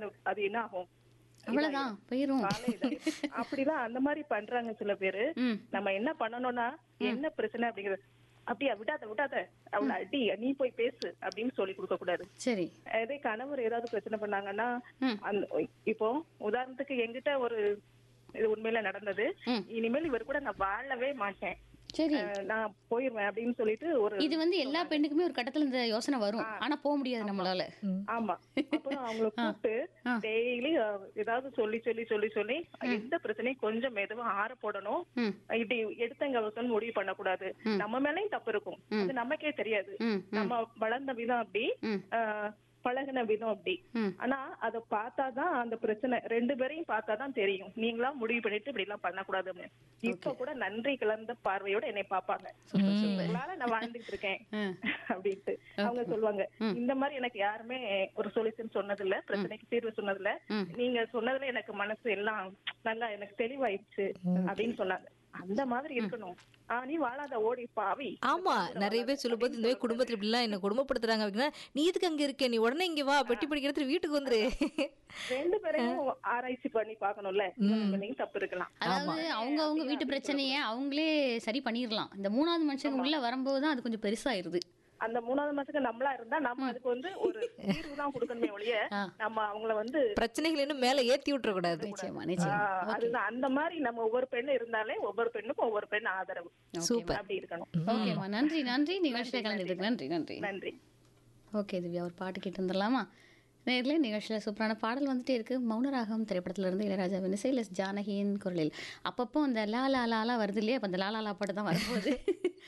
அந்த அது என்ன ஆகும் அவ்வளவுதான் போயிரும் காலை இதாயிரும். அப்படிதான் அந்த மாதிரி பண்றாங்க சில பேரு ம் நம்ம என்ன பண்ணணும்னா என்ன பிரச்சனை அப்படிங்கறது அப்படியா விடாத விடாத அவள அடி நீ போய் பேசு அப்படின்னு சொல்லி கொடுக்க கூடாது சரி அதே கணவர் ஏதாவது பிரச்சனை பண்ணாங்கன்னா ம். அந்த இப்போ உதாரணத்துக்கு என்கிட்ட ஒரு இது உண்மையில நடந்தது ம். இனிமேல் இவர் கூட நான் வாழவே மாட்டேன் சரி அஹ் நான் போயிருவேன் அப்படின்னு சொல்லிட்டு ஒரு இது வந்து எல்லா பெண்ணுக்குமே ஒரு கட்டத்துல இந்த யோசனை வரும் ஆனா போக முடியாது நம்மளால ஆமா அப்புறம் அவங்கள கூப்பிட்டு ஆ. டெய்லி ஏதாவது சொல்லி சொல்லி சொல்லி சொல்லி எந்த பிரச்சனையும் கொஞ்சம் மெதுவா ஆற போடணும் ம் இப்படி எடுத்தங்க அவசரம் முடிவு பண்ணக்கூடாது நம்ம மேலயும் தப்பு இருக்கும் அது நமக்கே தெரியாது ம் நம்ம வளர்ந்த விதம் அப்படி ம். ஆஹ் பழகுன விதம் அப்படி ம் ஆனா அத பார்த்தாதான் அந்த பிரச்சனை ரெண்டு பேரையும் பார்த்தாதான் தெரியும் நீங்களா முடிவு பண்ணிட்டு இப்படி எல்லாம் பண்ணக்கூடாதுன்னு இப்ப கூட நன்றி கலந்த பார்வையோட என்னை பாப்பாங்க உங்களால நான் வாழ்ந்துட்டு இருக்கேன் ம். அப்படின்ட்டு அவங்க சொல்லுவாங்க இந்த மாதிரி எனக்கு யாருமே ஒரு சொல்யூஷன் சொன்னதில்ல பிரச்சனைக்கு தீர்வு சொன்னதில்ல ம். நீங்க சொன்னதுல எனக்கு மனசு எல்லாம் நல்லா எனக்கு தெளிவாயிடுச்சு அப்படின்னு சொன்னாங்க அந்த மாதிரி இருக்கணும் ஆ நீ வாழாத ஓடி பாவி ஆமா நிறைய பேர் சொல்லும்போது இந்த மாதிரி குடும்பத்துல இப்படி எல்லாம் என்ன குடும்பப்படுத்துறாங்க அப்படின்னா நீ எதுக்கு அங்க இருக்க நீ உடனே இங்க வா பெட்டி படிக்கிறது வீட்டுக்கு வந்துரு ரெண்டு பேரையும் ஆராய்ச்சி பண்ணி பார்க்கணும்ல இவங்களையும் தப்பு இருக்கலாம் அதாவது அவங்க அவங்க வீட்டு பிரச்சனைய அவங்களே சரி பண்ணிடலாம் இந்த மூணாவது மனுஷங்க உள்ள வரும்போது தான் அது கொஞ்சம் பெருசாயிருது அந்த மூணாவது மாசத்துக்கு நம்மளா இருந்தா நம்ம அதுக்கு வந்து ஒரு தீர்வு தான் கொடுக்கணுமே ஒழிய ஆ. நம்ம அவங்கள வந்து பிரச்சனைகள் இன்னும் மேல ஏத்தி விட்டுற கூடாது நிச்சயமா ஆ, நிச்சயமா அதுதான் அந்த மாதிரி நம்ம ஒவ்வொரு பெண்ணு இருந்தாலே ஒவ்வொரு பெண்ணுக்கும் ஒவ்வொரு பெண் ஆதரவு சூப்பர் அப்படி இருக்கணும் ஓகேம்மா நன்றி நன்றி நிகழ்ச்சியில கலந்துருக்கு நன்றி நன்றி நன்றி ஓகே திவ்யா ஒரு பாட்டு கேட்டு வந்துடலாமா நேரில் நிகழ்ச்சியில் சூப்பரான பாடல் வந்துட்டே இருக்கு மௌனராகம் திரைப்படத்துல இருந்து இளையராஜாவின் இசையில் எஸ் ஜானகியின் குரலில் அப்பப்போ அந்த லா லா லாலா வருது இல்லையா அப்போ அந்த லா லா லா பாட்டு தான் வரும்போது